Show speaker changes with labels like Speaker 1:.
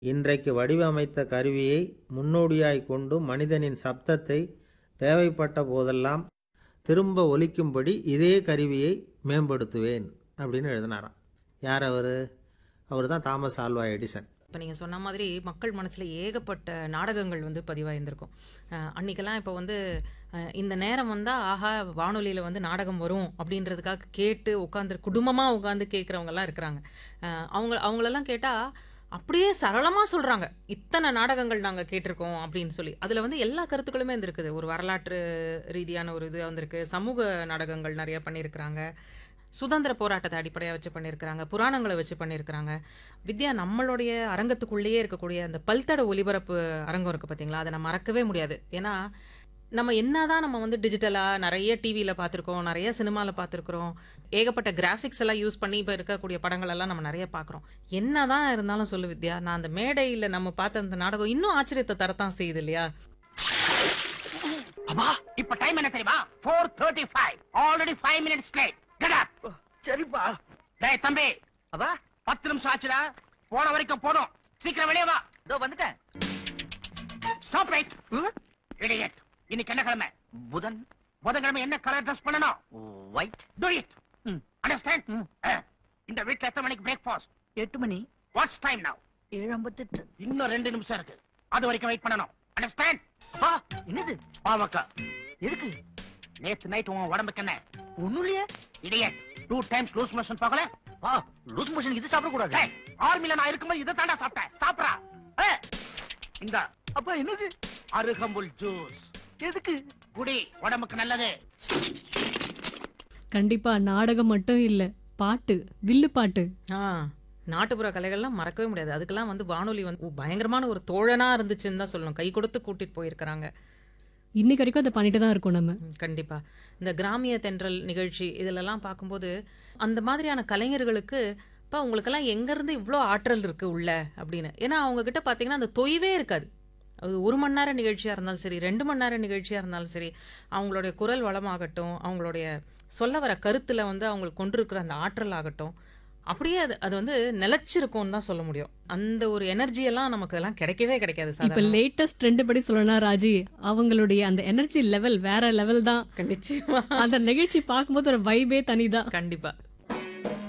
Speaker 1: இன்றைக்கு வடிவமைத்த கருவியை முன்னோடியாய் கொண்டு மனிதனின் சப்தத்தை தேவைப்பட்ட போதெல்லாம் திரும்ப ஒலிக்கும்படி இதே கருவியை மேம்படுத்துவேன் அப்படின்னு எழுதினாராம் யார் அவர் அவர் தான் தாமஸ் ஆல்வா எடிசன்
Speaker 2: இப்போ நீங்கள் சொன்ன மாதிரி மக்கள் மனசில் ஏகப்பட்ட நாடகங்கள் வந்து பதிவாயிருந்திருக்கும் அஹ் அன்னைக்கெல்லாம் இப்போ வந்து அஹ் இந்த நேரம் வந்தால் ஆஹா வானொலியில் வந்து நாடகம் வரும் அப்படின்றதுக்காக கேட்டு உட்காந்து குடும்பமாக உட்காந்து கேட்குறவங்கலாம் இருக்கிறாங்க அஹ் அவங்க அவங்களெல்லாம் கேட்டால் அப்படியே சரளமாக சொல்கிறாங்க இத்தனை நாடகங்கள் நாங்கள் கேட்டிருக்கோம் அப்படின்னு சொல்லி அதில் வந்து எல்லா கருத்துக்களுமே இருந்திருக்குது ஒரு வரலாற்று ரீதியான ஒரு இது வந்திருக்கு சமூக நாடகங்கள் நிறைய பண்ணியிருக்கிறாங்க சுதந்திர போராட்டத்தை அடிப்படையாக வச்சு பண்ணியிருக்கிறாங்க புராணங்களை வச்சு பண்ணியிருக்கிறாங்க வித்யா நம்மளுடைய அரங்கத்துக்குள்ளேயே இருக்கக்கூடிய அந்த பல்தட ஒலிபரப்பு அரங்கம் இருக்குது பார்த்தீங்களா அதை நம்ம மறக்கவே முடியாது ஏன்னா நம்ம என்னதான் நம்ம வந்து டிஜிட்டலாக நிறைய டிவியில் பார்த்துருக்கோம் நிறைய சினிமாவில் பார்த்துருக்குறோம் ஏகப்பட்ட கிராஃபிக்ஸ் எல்லாம் யூஸ் பண்ணி இப்போ இருக்கக்கூடிய படங்கள் எல்லாம் நம்ம நிறைய பார்க்குறோம் என்னதான் இருந்தாலும் சொல்லு வித்யா நான் அந்த மேடையில் நம்ம பார்த்த அந்த நாடகம் இன்னும் ஆச்சரியத்தை தரத்தான் செய்யுது இல்லையா
Speaker 3: அப்பா இப்ப டைம் என்ன தெரியுமா four thirty five already five minutes late get up
Speaker 4: சரிப்பா
Speaker 3: டேய் தம்பி
Speaker 4: அப்பா
Speaker 3: பத்து நிமிஷம் ஆச்சுடா போன வரைக்கும் போதும் சீக்கிரம் வெளியே வா
Speaker 4: இதோ வந்துட்டேன்
Speaker 3: ஸ்டாப் ரைட் இடியட் இன்னைக்கு என்ன கிழமை
Speaker 4: புதன்
Speaker 3: புதன்கிழமை என்ன கலர் ட்ரெஸ் பண்ணணும்
Speaker 4: ஒயிட்
Speaker 3: டு இட்
Speaker 4: ம்.
Speaker 3: அண்டர்ஸ்டாண்ட்
Speaker 4: ம்.
Speaker 3: இந்த வீட்ல எத்தனை மணிக்கு பிரேக்ஃபாஸ்ட்
Speaker 4: எட்டு மணி
Speaker 3: வாட்ஸ் டைம் நவ
Speaker 4: ஏழு ஐம்பத்தெட்டு
Speaker 3: இன்னும் ரெண்டு நிமிஷம் இருக்கு அது வரைக்கும் வெயிட் பண்ணணும் அண்டர்ஸ்டாண்ட்
Speaker 4: அப்பா என்னது
Speaker 3: பாவக்கா
Speaker 4: எதுக்கு
Speaker 3: நேத்து நைட் உன் உடம்புக்கு என்ன
Speaker 4: ஒண்ணும் இல்லையே
Speaker 3: idiot two times loose motion போகல
Speaker 4: ஆ லூஸ் மோஷன் இது சாப்பிட கூடாது
Speaker 3: டேய் ஆர்மில நான் இருக்கும்போது இதை தாண்டா சாப்பிட்டேன் சாப்பிடா ஏய், இந்த
Speaker 4: அப்பா என்னது
Speaker 3: அருகம்புல் ஜூஸ்
Speaker 4: எதுக்கு
Speaker 3: குடி உடம்புக்கு நல்லது
Speaker 5: கண்டிப்பா நாடகம் மட்டும் இல்ல பாட்டு வில்லு பாட்டு
Speaker 2: ஆ நாட்டுப்புற கலைகள்லாம் மறக்கவே முடியாது அதுக்கெல்லாம் வந்து வானொலி வந்து பயங்கரமான ஒரு தோழனா இருந்துச்சுன்னு தான் சொல்லணும் கை கொடுத்து கூட்டிட்டு போயிருக்கிறாங்க
Speaker 5: இன்னைக்கு வரைக்கும் அதை பண்ணிட்டு தான் இருக்கோம் நம்ம
Speaker 2: ம், கண்டிப்பா இந்த கிராமிய தென்றல் நிகழ்ச்சி இதிலெல்லாம் பார்க்கும்போது அந்த மாதிரியான கலைஞர்களுக்கு இப்போ உங்களுக்கெல்லாம் எங்கேருந்து இவ்வளோ ஆற்றல் இருக்கு உள்ள அப்படின்னு ஏன்னா அவங்க கிட்ட பார்த்தீங்கன்னா அந்த தொய்வே இருக்காது அது ஒரு மணி நேர நிகழ்ச்சியாக இருந்தாலும் சரி ரெண்டு மணி நேர நிகழ்ச்சியாக இருந்தாலும் சரி அவங்களுடைய குரல் வளமாகட்டும் அவங்களுடைய சொல்ல வர கருத்தில் வந்து அவங்களுக்கு கொண்டிருக்கிற அந்த ஆற்றல் ஆகட்டும் அப்படியே அது அது வந்து நிலைச்சிருக்கும்னு தான் சொல்ல முடியும் அந்த ஒரு எனர்ஜி எல்லாம் நமக்கு எல்லாம் கிடைக்கவே கிடைக்காது
Speaker 5: இப்ப
Speaker 2: சாதாரணமா.
Speaker 5: லேட்டஸ்ட் ட்ரெண்ட் படி சொல்லணும்னா ராஜி அவங்களுடைய அந்த எனர்ஜி லெவல் வேற லெவல் தான்
Speaker 2: நிச்சயமா
Speaker 5: அந்த நிகழ்ச்சி பார்க்கும்போது ஒரு வைபே தனிதான்
Speaker 2: கண்டிப்பா